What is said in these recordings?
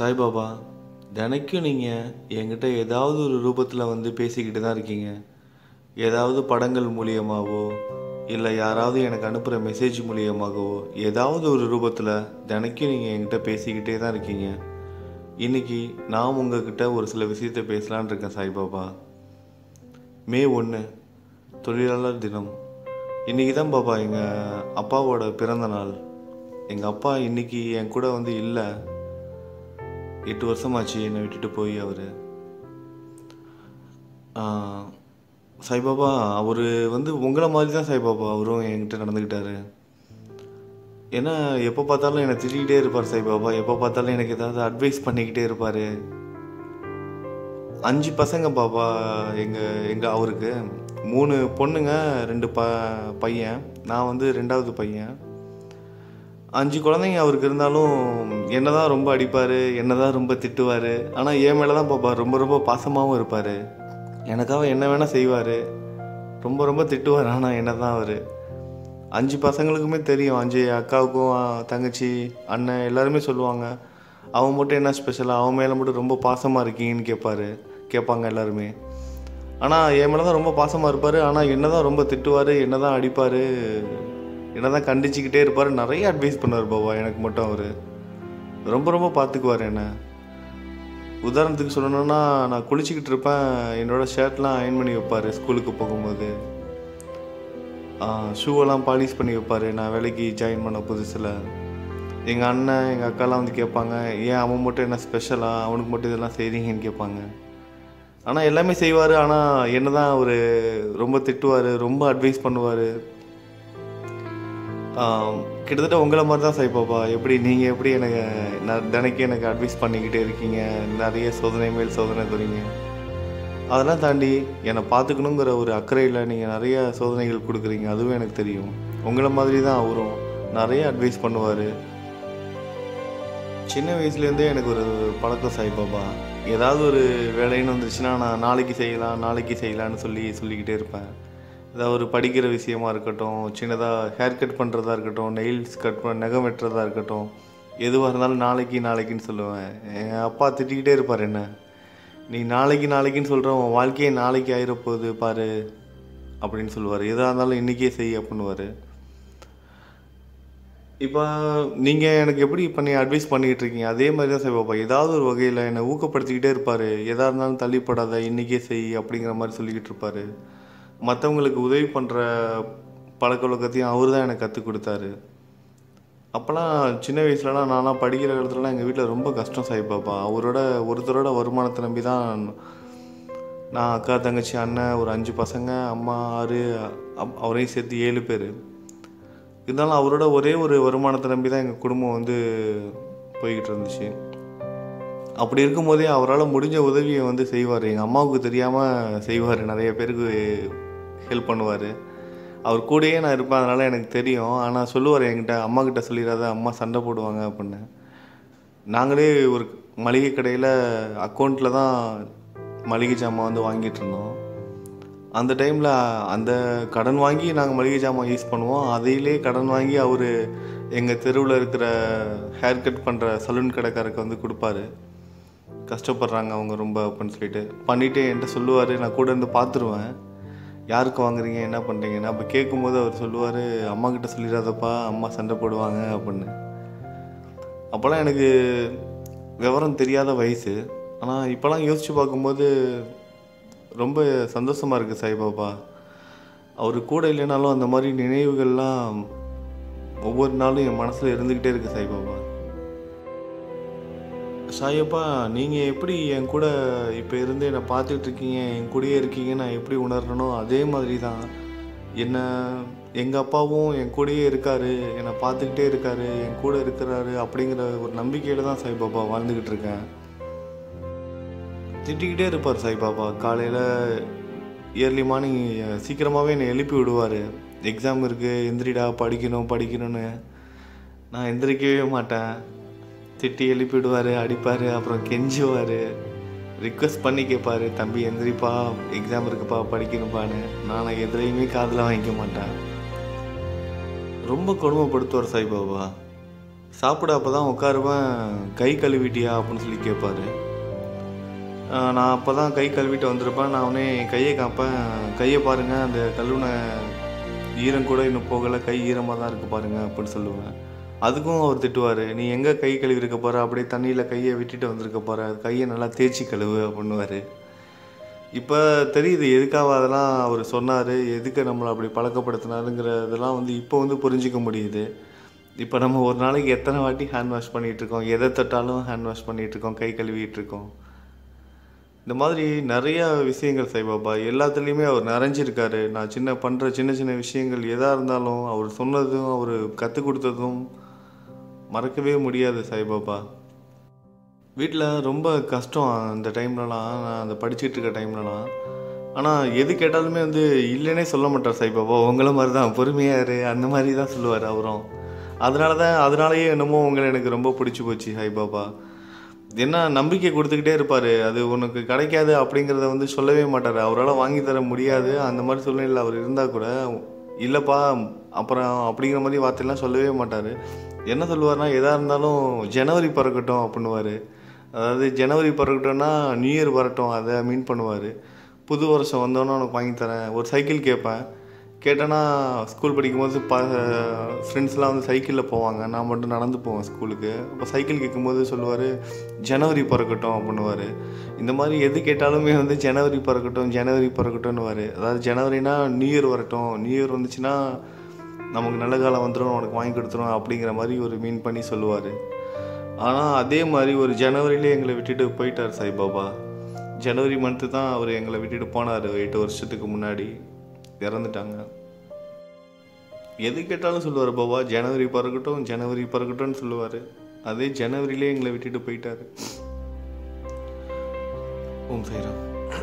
சாய்பாபா தினைக்கும் நீங்கள் என்கிட்ட ஏதாவது ஒரு ரூபத்தில் வந்து பேசிக்கிட்டு தான் இருக்கீங்க ஏதாவது படங்கள் மூலியமாகவோ இல்லை யாராவது எனக்கு அனுப்புகிற மெசேஜ் மூலியமாகவோ ஏதாவது ஒரு ரூபத்தில் தினைக்கும் நீங்கள் என்கிட்ட பேசிக்கிட்டே தான் இருக்கீங்க இன்னைக்கு நான் உங்ககிட்ட ஒரு சில விஷயத்தை பேசலான்னு இருக்கேன் சாய்பாபா மே ஒன்று தொழிலாளர் தினம் இன்றைக்கி தான் பாப்பா எங்கள் அப்பாவோட பிறந்த நாள் எங்கள் அப்பா இன்னைக்கு என் கூட வந்து இல்லை எட்டு வருஷமாச்சு என்னை விட்டுட்டு போய் அவர் சாய்பாபா அவர் வந்து உங்களை மாதிரி தான் சாய்பாபா அவரும் என்கிட்ட நடந்துக்கிட்டாரு ஏன்னா எப்போ பார்த்தாலும் என்னை திட்டிக்கிட்டே இருப்பார் சாய்பாபா எப்போ பார்த்தாலும் எனக்கு ஏதாவது அட்வைஸ் பண்ணிக்கிட்டே இருப்பார் அஞ்சு பசங்க பாப்பா எங்கள் எங்கள் அவருக்கு மூணு பொண்ணுங்க ரெண்டு ப பையன் நான் வந்து ரெண்டாவது பையன் அஞ்சு குழந்தைங்க அவருக்கு இருந்தாலும் என்ன தான் ரொம்ப அடிப்பார் என்ன தான் ரொம்ப திட்டுவார் ஆனால் என் மேலே தான் பாப்பா ரொம்ப ரொம்ப பாசமாகவும் இருப்பார் எனக்காக என்ன வேணால் செய்வார் ரொம்ப ரொம்ப திட்டுவார் ஆனால் என்ன தான் அவர் அஞ்சு பசங்களுக்குமே தெரியும் அஞ்சு அக்காவுக்கும் ஆ, தங்கச்சி அண்ணன் எல்லாருமே சொல்லுவாங்க அவன் மட்டும் என்ன ஸ்பெஷலாக அவன் மேலே மட்டும் ரொம்ப பாசமாக இருக்கீங்கன்னு கேட்பாரு கேட்பாங்க எல்லாருமே ஆனால் என் மேலே தான் ரொம்ப பாசமாக இருப்பார் ஆனால் என்ன தான் ரொம்ப திட்டுவார் என்ன தான் அடிப்பார் என்ன தான் கண்டிச்சிக்கிட்டே இருப்பார் நிறைய அட்வைஸ் பண்ணுவார் பாபா எனக்கு மட்டும் அவர் ரொம்ப ரொம்ப பார்த்துக்குவார் என்ன உதாரணத்துக்கு சொல்லணும்னா நான் குளிச்சுக்கிட்டு இருப்பேன் என்னோட ஷர்ட்லாம் அயன் பண்ணி வைப்பார் ஸ்கூலுக்கு போகும்போது ஷூவெல்லாம் பாலிஷ் பண்ணி வைப்பார் நான் வேலைக்கு ஜாயின் பண்ண புதுசில் எங்கள் அண்ணன் எங்கள் அக்காலாம் வந்து கேட்பாங்க ஏன் அவன் மட்டும் என்ன ஸ்பெஷலாக அவனுக்கு மட்டும் இதெல்லாம் செய்கிறீங்கன்னு கேட்பாங்க ஆனால் எல்லாமே செய்வார் ஆனால் என்ன தான் அவர் ரொம்ப திட்டுவார் ரொம்ப அட்வைஸ் பண்ணுவார் கிட்டத்தட்ட உங்களை மாதிரி தான் சாய்பாபா எப்படி நீங்கள் எப்படி எனக்கு நான் தினைக்கும் எனக்கு அட்வைஸ் பண்ணிக்கிட்டே இருக்கீங்க நிறைய சோதனை மேல் சோதனை தரீங்க அதெல்லாம் தாண்டி என்னை பார்த்துக்கணுங்கிற ஒரு அக்கறையில் நீங்கள் நிறைய சோதனைகள் கொடுக்குறீங்க அதுவும் எனக்கு தெரியும் உங்களை மாதிரி தான் அவரும் நிறைய அட்வைஸ் பண்ணுவார் சின்ன வயசுலேருந்தே எனக்கு ஒரு பழக்கம் சாய்பாபா ஏதாவது ஒரு வேலைன்னு வந்துருச்சுன்னா நான் நாளைக்கு செய்யலாம் நாளைக்கு செய்யலான்னு சொல்லி சொல்லிக்கிட்டே இருப்பேன் ஏதாவது ஒரு படிக்கிற விஷயமா இருக்கட்டும் சின்னதாக ஹேர் கட் பண்ணுறதா இருக்கட்டும் நெயில்ஸ் கட் பண்ண நகம் வெட்டுறதா இருக்கட்டும் எதுவாக இருந்தாலும் நாளைக்கு நாளைக்குன்னு சொல்லுவேன் எங்கள் அப்பா திட்டிக்கிட்டே இருப்பார் என்ன நீ நாளைக்கு நாளைக்குன்னு சொல்கிற உன் வாழ்க்கையே நாளைக்கு ஆயிரப்போகுது பாரு அப்படின்னு சொல்லுவார் எதாக இருந்தாலும் இன்றைக்கே செய் அப்படின்னுவார் இப்போ நீங்கள் எனக்கு எப்படி பண்ணி அட்வைஸ் பண்ணிக்கிட்டு இருக்கீங்க அதே மாதிரி தான் செய்வாப்பா ஏதாவது ஒரு வகையில் என்னை ஊக்கப்படுத்திக்கிட்டே இருப்பார் எதாக இருந்தாலும் தள்ளிப்படாத இன்றைக்கே செய் அப்படிங்கிற மாதிரி சொல்லிக்கிட்டு இருப்பார் மற்றவங்களுக்கு உதவி பண்ணுற பழக்க வழக்கத்தையும் அவர் தான் எனக்கு கற்றுக் கொடுத்தாரு அப்போல்லாம் சின்ன வயசுலலாம் நான்லாம் படிக்கிற காலத்துலலாம் எங்கள் வீட்டில் ரொம்ப கஷ்டம் சாய்பாப்பா அவரோட ஒருத்தரோட வருமானத்தை நம்பி தான் நான் அக்கா தங்கச்சி அண்ணன் ஒரு அஞ்சு பசங்க அம்மா ஆறு அப்- அவரையும் சேர்த்து ஏழு பேர் இருந்தாலும் அவரோட ஒரே ஒரு வருமானத்தை நம்பி தான் எங்கள் குடும்பம் வந்து போய்கிட்டு இருந்துச்சு அப்படி இருக்கும்போதே அவரால் முடிஞ்ச உதவியை வந்து செய்வார் எங்கள் அம்மாவுக்கு தெரியாமல் செய்வார் நிறைய பேருக்கு ஹெல்ப் பண்ணுவார் அவர் கூடயே நான் இருப்பேன் அதனால் எனக்கு தெரியும் ஆனால் சொல்லுவார் என்கிட்ட அம்மா கிட்ட சொல்லிடாத அம்மா சண்டை போடுவாங்க அப்படின்னு நாங்களே ஒரு மளிகை கடையில் அக்கௌண்ட்டில் தான் மளிகை ஜாமான் வந்து வாங்கிட்டு இருந்தோம் அந்த டைமில் அந்த கடன் வாங்கி நாங்கள் மளிகை ஜாமான் யூஸ் பண்ணுவோம் அதையிலே கடன் வாங்கி அவர் எங்கள் தெருவில் இருக்கிற ஹேர் கட் பண்ணுற சலூன் கடைக்காரருக்கு வந்து கொடுப்பாரு கஷ்டப்படுறாங்க அவங்க ரொம்ப அப்படின்னு சொல்லிட்டு பண்ணிவிட்டு என்கிட்ட சொல்லுவார் நான் கூட இருந்து பார்த்துருவேன் யாருக்கு வாங்குறீங்க என்ன பண்ணுறீங்கன்னு அப்போ கேட்கும்போது அவர் சொல்லுவார் அம்மா கிட்ட சொல்லிடாதப்பா அம்மா சண்டை போடுவாங்க அப்படின்னு அப்போல்லாம் எனக்கு விவரம் தெரியாத வயசு ஆனால் இப்போலாம் யோசித்து பார்க்கும்போது ரொம்ப சந்தோஷமாக இருக்குது சாய்பாபா அவர் கூட இல்லைனாலும் அந்த மாதிரி நினைவுகள்லாம் ஒவ்வொரு நாளும் என் மனசில் இருந்துக்கிட்டே இருக்குது சாய்பாபா சாயப்பா நீங்கள் எப்படி என் கூட இப்போ இருந்து என்னை பார்த்துட்டு இருக்கீங்க என் கூடயே இருக்கீங்க நான் எப்படி உணர்றனோ அதே மாதிரி தான் என்ன எங்கள் அப்பாவும் என் கூடயே இருக்காரு என்னை பார்த்துக்கிட்டே இருக்காரு என் கூட இருக்கிறாரு அப்படிங்கிற ஒரு நம்பிக்கையில் தான் சாய்பாபா வாழ்ந்துக்கிட்டு இருக்கேன் திட்டிக்கிட்டே இருப்பார் சாய்பாபா காலையில் இயர்லி மார்னிங் சீக்கிரமாகவே என்னை எழுப்பி விடுவார் எக்ஸாம் இருக்குது எந்திரிடா படிக்கணும் படிக்கணும்னு நான் எந்திரிக்கவே மாட்டேன் திட்டி எழுப்பி விடுவார் அடிப்பார் அப்புறம் கெஞ்சுவார் ரிக்வெஸ்ட் பண்ணி கேட்பாரு தம்பி எந்திரிப்பா எக்ஸாம் இருக்குப்பா படிக்கணுப்பான்னு நான் எதுலேயுமே காதில் வாங்கிக்க மாட்டேன் ரொம்ப கொடுமைப்படுத்துவார் சாய்பாபா சாப்பிட அப்போ தான் உட்காருவேன் கை கழுவிட்டியா அப்படின்னு சொல்லி கேட்பாரு ஆஹ் நான் அப்போ தான் கை கழுவிட்டு வந்திருப்பேன் நான் அவனே என் கையை காப்பேன் கையை பாருங்கள் அந்த கழுவுன ஈரம் கூட இன்னும் போகலை கை ஈரமாக தான் இருக்குது பாருங்க அப்படின்னு சொல்லுவேன் அதுக்கும் அவர் திட்டுவார் நீ எங்கே கை கழுவிருக்க போகிற அப்படியே தண்ணியில் கையை விட்டுட்டு வந்திருக்க போகிற கையை நல்லா தேய்ச்சி கழுவு அப்படின்னுவார் இப்போ தெரியுது எதுக்காக அதெல்லாம் அவர் சொன்னார் எதுக்கு நம்மளை அப்படி பழக்கப்படுத்தினாருங்கிற இதெல்லாம் வந்து இப்போ வந்து புரிஞ்சிக்க முடியுது இப்போ நம்ம ஒரு நாளைக்கு எத்தனை வாட்டி ஹேண்ட் வாஷ் பண்ணிகிட்டு இருக்கோம் எதை தொட்டாலும் ஹேண்ட் வாஷ் பண்ணிகிட்டு இருக்கோம் கை கழுவிட்டு இருக்கோம் இந்த மாதிரி நிறைய விஷயங்கள் சாய்பாபா எல்லாத்துலேயுமே அவர் நிறைஞ்சிருக்காரு நான் சின்ன பண்ணுற சின்ன சின்ன விஷயங்கள் எதாக இருந்தாலும் அவர் சொன்னதும் அவர் கற்றுக் கொடுத்ததும் மறக்கவே முடியாது சாய்பாபா வீட்டில் ரொம்ப கஷ்டம் அந்த டைம்லலாம் நான் அந்த படிச்சுட்டு இருக்க டைம்லலாம் ஆனால் எது கேட்டாலுமே வந்து இல்லைன்னே சொல்ல மாட்டார் சாய்பாபா உங்களை மாதிரி தான் பொறுமையாக இரு அந்த மாதிரி தான் சொல்லுவார் அவரும் அதனால தான் அதனாலயே என்னமோ உங்களை எனக்கு ரொம்ப பிடிச்சி போச்சு சாய்பாபா என்ன நம்பிக்கை கொடுத்துக்கிட்டே இருப்பார் அது உனக்கு கிடைக்காது அப்படிங்கிறத வந்து சொல்லவே மாட்டார் அவரால் வாங்கி தர முடியாது அந்த மாதிரி சூழ்நிலையில் அவர் இருந்தால் கூட இல்லைப்பா அப்புறம் அப்படிங்கிற மாதிரி வார்த்தையெல்லாம் சொல்லவே மாட்டார் என்ன சொல்லுவார்னா எதாக இருந்தாலும் ஜனவரி பிறக்கட்டும் அப்படின்னுவார் அதாவது ஜனவரி பிறக்கட்டும்னா நியூ இயர் வரட்டும் அதை மீன் பண்ணுவார் புது வருஷம் வந்தோன்னே உனக்கு வாங்கி தரேன் ஒரு சைக்கிள் கேட்பேன் கேட்டேன்னா ஸ்கூல் படிக்கும்போது ப ஃப்ரெண்ட்ஸ்லாம் வந்து சைக்கிளில் போவாங்க நான் மட்டும் நடந்து போவேன் ஸ்கூலுக்கு அப்போ சைக்கிள் கேட்கும்போது சொல்லுவார் ஜனவரி பிறக்கட்டும் அப்படின்னுவார் இந்த மாதிரி எது கேட்டாலுமே வந்து ஜனவரி பிறக்கட்டும் ஜனவரி பிறக்கட்டும்னுவார் அதாவது ஜனவரினா நியூ இயர் வரட்டும் நியூ இயர் வந்துச்சுன்னா நமக்கு நல்ல காலம் வந்துடும் உனக்கு வாங்கி கொடுத்துரும் அப்படிங்கிற மாதிரி ஒரு மீன் பண்ணி சொல்லுவார் ஆனால் அதே மாதிரி ஒரு ஜனவரியிலே எங்களை விட்டுட்டு போயிட்டார் சாய்பாபா ஜனவரி மந்த்து தான் அவர் எங்களை விட்டுட்டு போனார் எட்டு வருஷத்துக்கு முன்னாடி இறந்துட்டாங்க எது கேட்டாலும் சொல்லுவார் பாபா ஜனவரி பிறக்கட்டும் ஜனவரி பிறக்கட்டும்னு சொல்லுவார் அதே ஜனவரியிலே எங்களை விட்டுட்டு போயிட்டாரு ஓம் சைராம்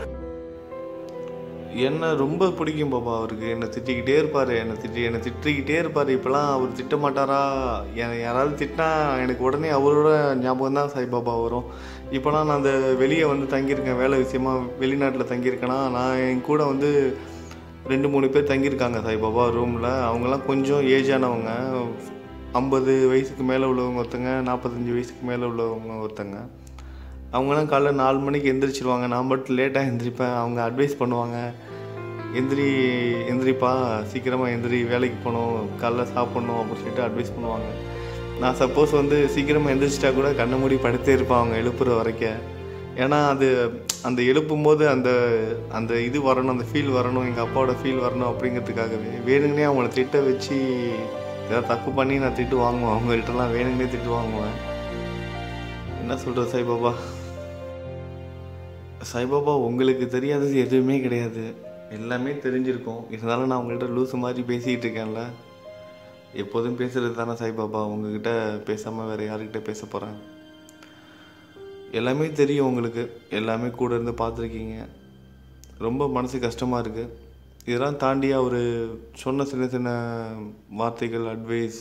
என்ன ரொம்ப பிடிக்கும் பாபா அவருக்கு என்னை திட்டிக்கிட்டே இருப்பார் என்னை திட்டி என்னை திட்டிக்கிட்டே இருப்பார் இப்போலாம் அவர் திட்ட மாட்டாரா என்னை யாராவது திட்டினா எனக்கு உடனே அவரோட ஞாபகம் தான் சாய்பாபா வரும் இப்போலாம் நான் அந்த வெளியே வந்து தங்கியிருக்கேன் வேலை விஷயமா வெளிநாட்டில் தங்கியிருக்கேன்னா நான் என் கூட வந்து ரெண்டு மூணு பேர் தங்கியிருக்காங்க சாய்பாபா ரூமில் அவங்கெல்லாம் கொஞ்சம் ஏஜ் ஆனவங்க ஐம்பது வயசுக்கு மேலே உள்ளவங்க ஒருத்தங்க நாற்பத்தஞ்சு வயசுக்கு மேலே உள்ளவங்க ஒருத்தங்க அவங்களாம் காலைல நாலு மணிக்கு எந்திரிச்சிருவாங்க நான் மட்டும் லேட்டாக எந்திரிப்பேன் அவங்க அட்வைஸ் பண்ணுவாங்க எந்திரி எந்திரிப்பா சீக்கிரமாக எந்திரி வேலைக்கு போகணும் காலைல சாப்பிட்ணும் அப்படின்னு சொல்லிட்டு அட்வைஸ் பண்ணுவாங்க நான் சப்போஸ் வந்து சீக்கிரமாக எந்திரிச்சிட்டா கூட கண்ணை மூடி படுத்தே இருப்பேன் அவங்க எழுப்புற வரைக்கும் ஏன்னா அது அந்த எழுப்பும் போது அந்த அந்த இது வரணும் அந்த ஃபீல் வரணும் எங்கள் அப்பாவோட ஃபீல் வரணும் அப்படிங்கிறதுக்காகவே வேணுங்கனே அவங்கள திட்ட வச்சு ஏதாவது தப்பு பண்ணி நான் திட்டு வாங்குவேன் அவங்கள்ட்டலாம் வேணுங்கனே திட்டு வாங்குவேன் என்ன சொல்கிறது சாய்பாபா சாய்பாபா உங்களுக்கு தெரியாதது எதுவுமே கிடையாது எல்லாமே தெரிஞ்சிருக்கும் இருந்தாலும் நான் உங்கள்கிட்ட லூசு மாதிரி பேசிக்கிட்டு இருக்கேன்ல எப்போதும் பேசுகிறது தானே சாய்பாபா உங்ககிட்ட பேசாமல் வேறு யாருக்கிட்ட பேச போகிறேன் எல்லாமே தெரியும் உங்களுக்கு எல்லாமே கூட இருந்து பார்த்துருக்கீங்க ரொம்ப மனசு கஷ்டமாக இருக்குது இதெல்லாம் தாண்டி அவர் சொன்ன சின்ன சின்ன வார்த்தைகள் அட்வைஸ்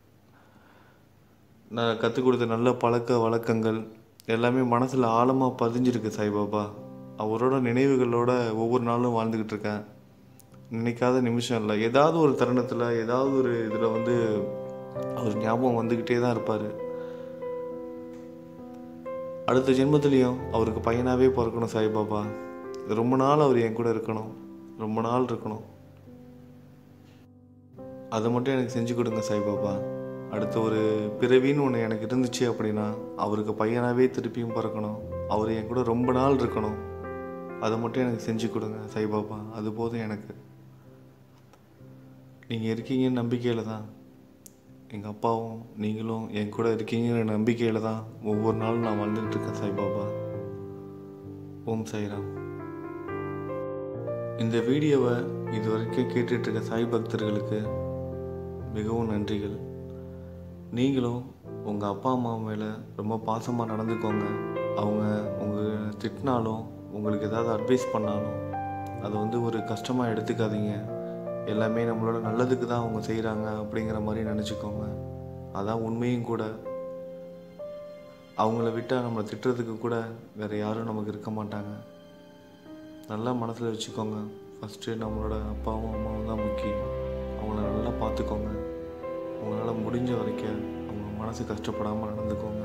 நான் கற்றுக் கொடுத்த நல்ல பழக்க வழக்கங்கள் எல்லாமே மனசில் ஆழமாக பதிஞ்சிருக்கு சாய்பாபா அவரோட நினைவுகளோட ஒவ்வொரு நாளும் வாழ்ந்துக்கிட்டு இருக்கேன் நினைக்காத நிமிஷம் இல்லை ஏதாவது ஒரு தருணத்தில் ஏதாவது ஒரு இதில் வந்து அவர் ஞாபகம் வந்துக்கிட்டே தான் இருப்பார் அடுத்த ஜென்மத்துலேயும் அவருக்கு பையனாகவே பிறக்கணும் சாய்பாபா ரொம்ப நாள் அவர் என் கூட இருக்கணும் ரொம்ப நாள் இருக்கணும் அதை மட்டும் எனக்கு செஞ்சு கொடுங்க சாய்பாபா அடுத்த ஒரு பிறவின்னு ஒன்று எனக்கு இருந்துச்சு அப்படின்னா அவருக்கு பையனாகவே திருப்பியும் பிறக்கணும் அவர் என் கூட ரொம்ப நாள் இருக்கணும் அதை மட்டும் எனக்கு செஞ்சு கொடுங்க சாய்பாபா அது போதும் எனக்கு நீங்கள் இருக்கீங்கன்னு நம்பிக்கையில் தான் எங்கள் அப்பாவும் நீங்களும் என் கூட இருக்கீங்கிற நம்பிக்கையில் தான் ஒவ்வொரு நாளும் நான் வாழ்ந்துக்கிட்டு இருக்கேன் சாய்பாபா ஓம் சாய்ராம் இந்த வீடியோவை இது வரைக்கும் கேட்டுட்டு இருக்க சாய் பக்தர்களுக்கு மிகவும் நன்றிகள் நீங்களும் உங்கள் அப்பா அம்மா மேலே ரொம்ப பாசமாக நடந்துக்கோங்க அவங்க உங்கள் திட்டினாலும் உங்களுக்கு ஏதாவது அட்வைஸ் பண்ணாலும் அதை வந்து ஒரு கஷ்டமாக எடுத்துக்காதீங்க எல்லாமே நம்மளோட நல்லதுக்கு தான் அவங்க செய்கிறாங்க அப்படிங்கிற மாதிரி நினச்சிக்கோங்க அதான் உண்மையும் கூட அவங்கள விட்டால் நம்மளை திட்டுறதுக்கு கூட வேறு யாரும் நமக்கு இருக்க மாட்டாங்க நல்லா மனசில் வச்சுக்கோங்க ஃபஸ்ட்டு நம்மளோட அப்பாவும் அம்மாவும் தான் முக்கியம் அவங்கள நல்லா பார்த்துக்கோங்க உங்களால் முடிஞ்ச வரைக்கும் அவங்க மனசு கஷ்டப்படாமல் நடந்துக்கோங்க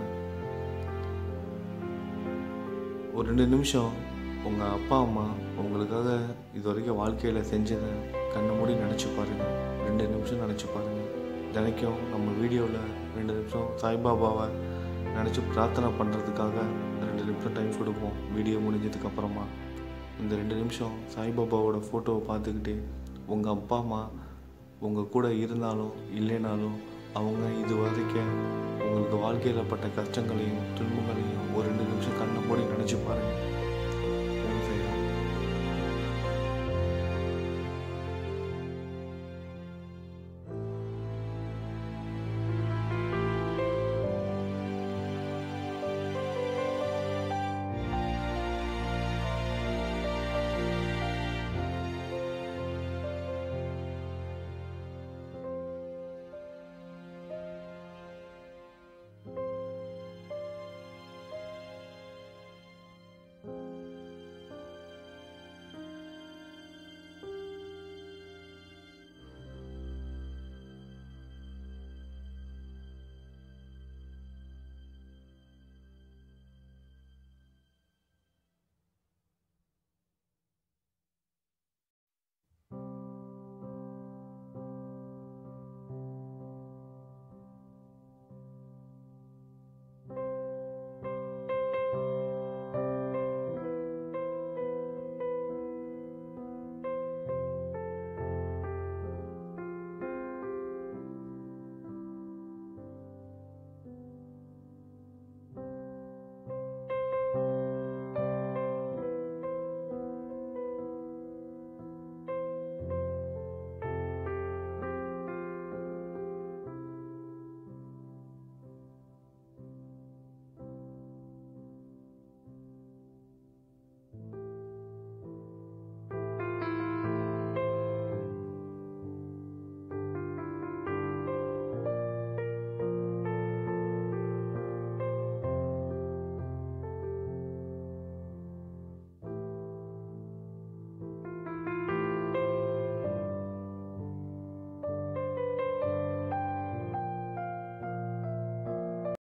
ஒரு ரெண்டு நிமிஷம் உங்கள் அப்பா அம்மா உங்களுக்காக இது வரைக்கும் வாழ்க்கையில் செஞ்சதை கண்ணை மூடி நினச்சி பாருங்கள் ரெண்டு நிமிஷம் நினச்சி பாருங்கள் தினைக்கும் நம்ம வீடியோவில் ரெண்டு நிமிஷம் சாய்பாபாவை நினச்சி பிரார்த்தனை பண்ணுறதுக்காக ரெண்டு நிமிஷம் டைம் கொடுப்போம் வீடியோ முடிஞ்சதுக்கு அப்புறமா இந்த ரெண்டு நிமிஷம் சாய்பாபாவோட ஃபோட்டோவை பார்த்துக்கிட்டு உங்கள் அப்பா அம்மா உங்கள் கூட இருந்தாலும் இல்லைனாலும் அவங்க இது வரைக்கும் உங்களுக்கு வாழ்க்கையில் பட்ட கஷ்டங்களையும் துன்பங்களையும் ஒரு ரெண்டு நிமிஷம் கண்ணை மூடி நினச்சி பாருங்கள்